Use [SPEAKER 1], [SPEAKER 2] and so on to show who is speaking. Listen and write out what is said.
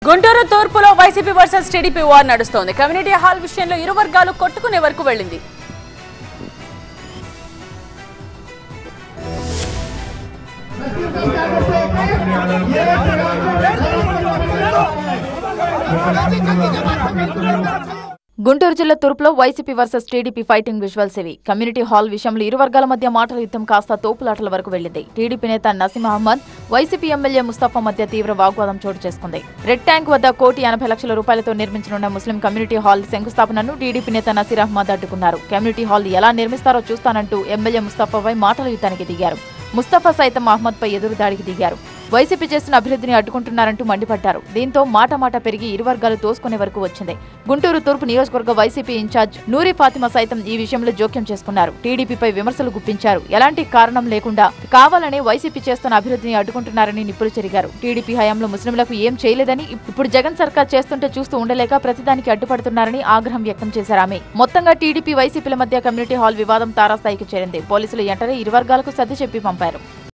[SPEAKER 1] గుంటూరు తూర్పులో YCP versus TDP war నడుస్తోంది community hall విషయంలో ఇరు వర్గాలు కొట్టుకునే వరకు వెళ్ళింది
[SPEAKER 2] గుంటూరు జిల్లా తూర్పులో YCP versus TDP fighting visuals ఇవి కమ్యూనిటీ హాల్ విషయంలో ఇరు వర్గాల మధ్య మాటల యుద్ధం కాస్త తోపులాటల వరకు వెళ్లింది టీడీపీ నేత నసీం అహ్మద్ వైసీపీ ఎమ్మెల్యే ముస్తఫా మధ్య తీవ్ర వాగ్వాదం చోటు చేసుకుంది రెడ్ ట్యాంక్ వద్ద కోటి ఎనభై లక్షల రూపాయలతో నిర్మించనున్న ముస్లిం కమ్యూనిటీ హాల్ శంకుస్థాపనను టీడీపీ నేత నసీర్ అహ్మద్ అడ్డుకున్నారు కమ్యూనిటీ హాల్ ఎలా నిర్మిస్తారో చూస్తానంటూ ఎమ్మెల్యే ముస్తఫాపై మాటల యుద్ధానికి దిగారు ముస్తఫా సైతం అహ్మద్ పై ఎదురు దాడికి దిగారు వైసీపీ చేస్తున్న అభివృద్ధిని అడ్డుకుంటున్నారంటూ మండిపడ్డారు దీంతో మాట మాట పెరిగి ఇరు వర్గాలు తోసుకునే వరకు వచ్చింది గుంటూరు తూర్పు నియోజకవర్గ వైసీపీ ఇన్ఛార్జ్ నూరి ఫాతిమా సైతం ఈ విషయంలో జోక్యం చేసుకున్నారు టీడీపీపై విమర్శలు గుప్పించారు ఎలాంటి కారణం లేకుండా కావాలనే వైసీపీ చేస్తున్న అభివృద్ధిని అడ్డుకుంటున్నారని నిప్పులు చెరిగారు టీడీపీ హయాంలో ముస్లింలకు ఏం చేయలేదని ఇప్పుడు జగన్ సర్కార్ చేస్తుంటే చూస్తూ ఉండలేక ప్రతిదానికి అడ్డుపడుతున్నారని ఆగ్రహం వ్యక్తం చేశారు ఆమె మొత్తంగా టీడీపీ వైసీపీల మధ్య కమ్యూనిటీ హాల్ వివాదం తారాస్థాయికి చేరింది పోలీసులు వెంటనే ఇరు వర్గాలకు సర్ది చెప్పి పంపారు